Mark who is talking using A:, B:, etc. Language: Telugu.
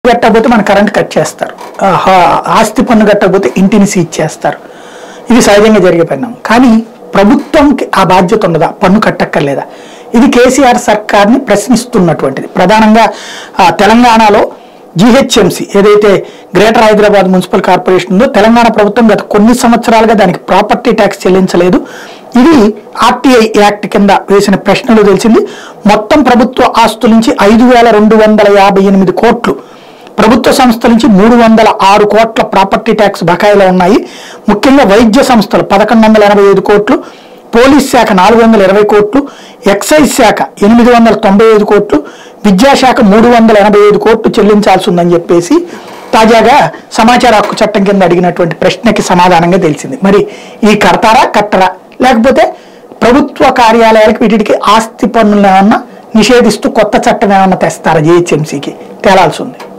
A: కట్టకపోతే మన కరెంట్ కట్ చేస్తారు ఆహా, ఆస్తి పన్ను కట్టకపోతే ఇంటిని సీజ్ చేస్తారు ఇది సహజంగా జరిగే పరిణామం కానీ ప్రభుత్వంకి ఆ బాధ్యత ఉండదా పన్ను కట్టక్కర్లేదా ఇది కేసీఆర్ సర్కార్ని ప్రశ్నిస్తున్నటువంటిది ప్రధానంగా ఆ, తెలంగాణలో జిహెచ్ఎంసి ఏదైతే గ్రేటర్ హైదరాబాద్ మున్సిపల్ కార్పొరేషన్ ఉందో తెలంగాణ ప్రభుత్వం గత కొన్ని సంవత్సరాలుగా దానికి ప్రాపర్టీ ట్యాక్స్ చెల్లించలేదు ఇది ఆర్టీఐ యాక్ట్ కింద వేసిన ప్రశ్నలు తెలిసింది మొత్తం ప్రభుత్వ ఆస్తుల నుంచి ఐదు వేల రెండు వందల యాభై ఎనిమిది కోట్లు ప్రభుత్వ సంస్థల నుంచి మూడు వందల ఆరు కోట్ల ప్రాపర్టీ ట్యాక్స్ బకాయిలు ఉన్నాయి ముఖ్యంగా వైద్య సంస్థలు పదకొండు వందల ఎనభై ఐదు కోట్లు పోలీస్ శాఖ నాలుగు వందల ఇరవై కోట్లు ఎక్సైజ్ శాఖ ఎనిమిది వందల తొంభై ఐదు కోట్లు విద్యాశాఖ మూడు వందల ఎనభై ఐదు కోట్లు చెల్లించాల్సి ఉందని చెప్పేసి తాజాగా సమాచార హక్కు చట్టం కింద అడిగినటువంటి ప్రశ్నకి సమాధానంగా తెలిసింది మరి ఈ కడతారా కట్టరా లేకపోతే ప్రభుత్వ కార్యాలయాలకు వీటికి ఆస్తి పన్నులు ఏమన్నా నిషేధిస్తూ కొత్త చట్టం ఏమన్నా తెస్తారా జిహెచ్ఎంసీకి తేలాల్సి ఉంది